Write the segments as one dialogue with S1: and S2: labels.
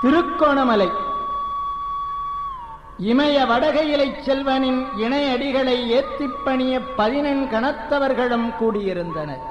S1: திருக்கோணமலை இமய வடகையிலை செல்வனின் இணையடிகளை ஏத்திப் பணிய பதினெண் கணத்தவர்களும் கூடியிருந்தனர்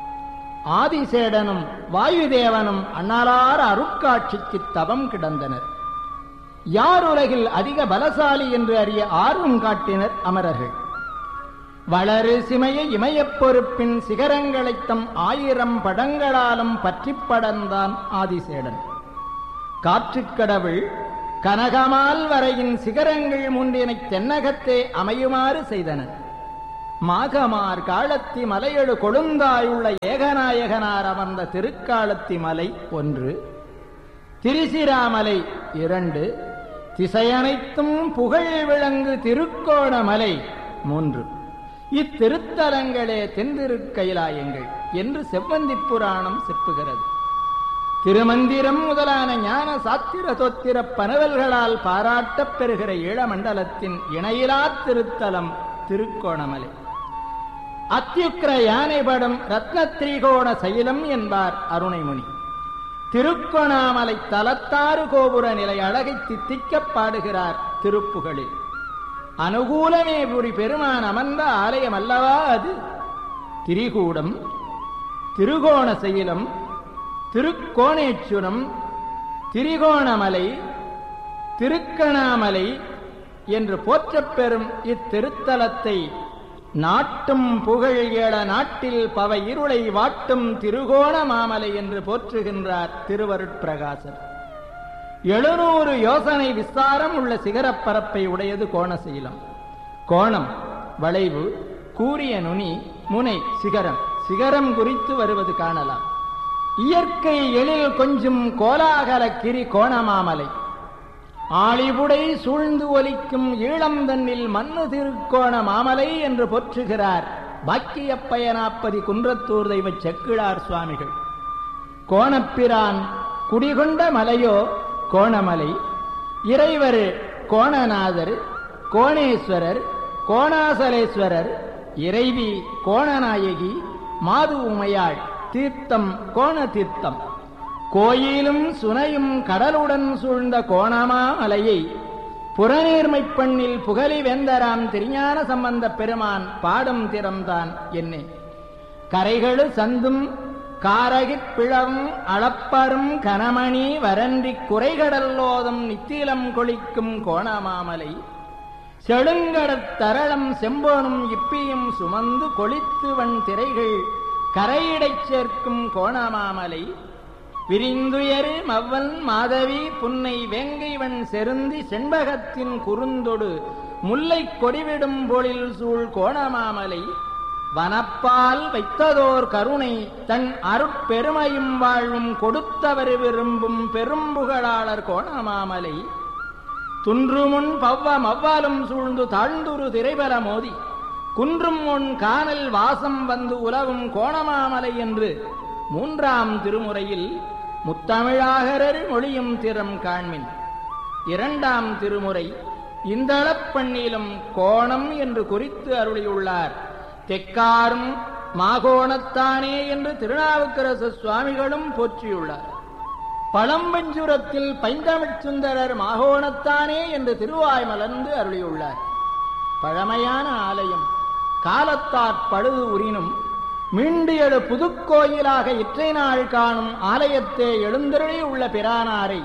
S1: ஆதிசேடனும் வாயுதேவனும் அண்ணலார் அருட்காட்சிக்கு தவம் கிடந்தனர் யார் உலகில் அதிக பலசாலி என்று அறிய ஆர்வம் காட்டினர் அமரர்கள் வளரு சிமைய இமயப் பொறுப்பின் சிகரங்களைத் தம் ஆயிரம் படங்களாலும் பற்றிப் படர்ந்தான் ஆதிசேடன் காற்றுக்கடவுள் கனகமால் வரையின் சிகரங்கள் மூன்றினைத் தென்னகத்தே அமையுமாறு செய்தனர் மாகமார் காலத்தி மலையெழு கொழுந்தாயுள்ள ஏகநாயகனார் அமர்ந்த திருக்காலத்தி மலை ஒன்று திரிசிராமலை இரண்டு திசையனைத்தும் புகழ் விளங்கு திருக்கோணமலை மூன்று இத்திருத்தலங்களே தென்திருக்கைலாயங்கள் என்று செவ்வந்தி புராணம் செப்புகிறது திருமந்திரம் முதலான ஞான சாத்திர தோத்திர பனவல்களால் பாராட்டப் பெறுகிற ஈழமண்டலத்தின் இணையிலா திருத்தலம் திருக்கோணமலை அத்தியுக்கிர யானைபடும் ரத்ன திரிகோண சைலம் என்பார் அருணைமுனி திருக்கோணாமலை தலத்தாறு கோபுர நிலை அழகை தித்திக்கப் பாடுகிறார் திருப்புகளில் அனுகூலமே புரி பெருமான் அமர்ந்த ஆலயம் அல்லவா அது திரிகூடம் திருகோண சைலம் திருக்கோணேச்சுரம் திரிகோணமலை திருக்கணாமலை என்று போற்றப் பெறும் இத்திருத்தலத்தை நாட்டும் புகழ் ஏழ நாட்டில் பவ இருளை வாட்டும் திருகோண மாமலை என்று போற்றுகின்றார் திருவருட்பிரகாசர் எழுநூறு யோசனை விஸ்தாரம் உள்ள சிகரப் பரப்பை உடையது கோணசீலம் கோணம் வளைவு கூரிய நுனி முனை சிகரம் சிகரம் குறித்து வருவது காணலாம் இயற்கை எழில் கொஞ்சம் கோலாகல கிரி கோணமாமலை ஆளிபுடை சூழ்ந்து ஒலிக்கும் ஈழம் தன்னில் மண்ணு திருக்கோண மாமலை என்று போற்றுகிறார் பாக்கியப்பயனாப்பதி குன்றத்தூர் தெய்வ செக்கிழார் சுவாமிகள் கோணப்பிரான் குடிகொண்ட மலையோ கோணமலை இறைவர் கோணநாதர் கோணேஸ்வரர் கோணாசலேஸ்வரர் இறைவி கோணநாயகி மாது உமையாள் தீர்த்தம் கோண தீர்த்தம் கோயிலும் சுனையும் கடலுடன் சூழ்ந்த கோணமா மலையை புறநீர்மைப் பண்ணில் புகழி வேந்தராம் திருஞான சம்பந்த பெருமான் பாடும் திறம்தான் என்னே கரைகளு சந்தும் காரகிப் பிழவும் அளப்பரும் கனமணி வரன்றி குறைகடல்லோதும் நித்திலம் கொளிக்கும் கோணமாமலை செழுங்கடத் தரளம் செம்போனும் இப்பியும் சுமந்து கொளித்து வன் திரைகள் கரையிடைச் சேர்க்கும் கோணமாமலை விரிந்துயரு மவ்வன் மாதவி புன்னை வேங்கைவன் செருந்தி செண்பகத்தின் குறுந்தொடு முல்லை கொடிவிடும் பொழில் சூழ் கோணமாமலை வனப்பால் வைத்ததோர் கருணை தன் அருட்பெருமையும் வாழ்வும் கொடுத்தவர் விரும்பும் பெரும்புகழாளர் கோணமாமலை துன்றுமுன் பவ்வ மவ்வாலும் சூழ்ந்து தாழ்ந்துரு திரைபல மோதி குன்றும் உன் காணல் வாசம் வந்து உலவும் கோணமாமலை என்று மூன்றாம் திருமுறையில் முத்தமிழாகரர் மொழியும் திறம் காண்மின் இரண்டாம் திருமுறை இந்தளப்பண்ணிலும் கோணம் என்று குறித்து அருளியுள்ளார் தெக்காரும் மாகோணத்தானே என்று திருநாவுக்கரசு சுவாமிகளும் போற்றியுள்ளார் பழம்பஞ்சுரத்தில் பைந்தமிழ் சுந்தரர் மாகோணத்தானே என்று திருவாய் மலர்ந்து அருளியுள்ளார் பழமையான ஆலயம் காலத்தாற் பழுது உரினும் மீண்டு எழு புதுக்கோயிலாக இற்றை நாள் காணும் ஆலயத்தே எழுந்தருளி உள்ள பிரானாரை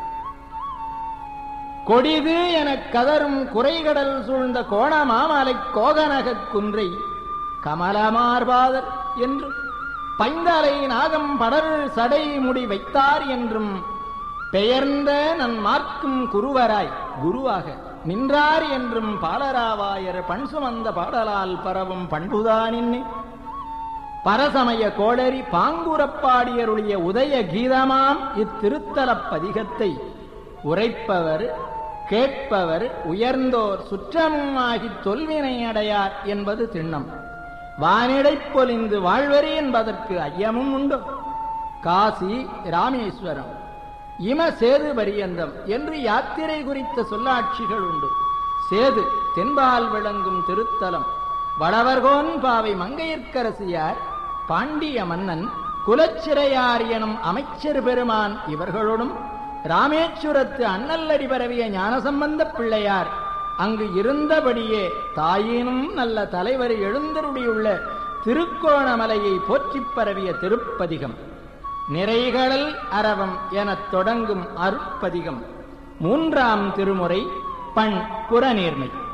S1: கொடிது எனக் கதரும் குறைகடல் சூழ்ந்த கோணமாமலை கோகனகக் குன்றை கமலமார்பாதர் என்றும் பைந்தலை நாகம் படர் சடை முடி வைத்தார் என்றும் பெயர்ந்த நன் மார்க்கும் குருவராய் குருவாக நின்றார் என்றும் பாலராவாயர் பண் சுமந்த பாடலால் பரவும் பண்புதானின்னே பரசமய கோளரி பாங்குரப்பாடியருடைய உதய கீதமாம் இத்திருத்தலப் பதிகத்தை உரைப்பவர் கேட்பவர் உயர்ந்தோர் சுற்றமாகித் தொல்வினை அடையார் என்பது திண்ணம் வானிடைப் பொலிந்து வாழ்வரி என்பதற்கு ஐயமும் உண்டு காசி ராமேஸ்வரம் இம சேது பரியந்தம் என்று யாத்திரை குறித்த சொல்லாட்சிகள் உண்டு சேது தென்பால் விளங்கும் திருத்தலம் வளவர்கோன் பாவை மங்கையர்க்கரசியார் பாண்டிய மன்னன் குலச்சிறையார் எனும் அமைச்சர் பெருமான் இவர்களோடும் ராமேஸ்வரத்து அண்ணல்லடி பரவிய ஞானசம்பந்த பிள்ளையார் அங்கு இருந்தபடியே தாயினும் நல்ல தலைவர் எழுந்தருளியுள்ள திருக்கோணமலையை போற்றிப் பரவிய திருப்பதிகம் நிறைகளல் அரவம் எனத் தொடங்கும் அருட்பதிகம் மூன்றாம் திருமுறை பண் புறநீர்மை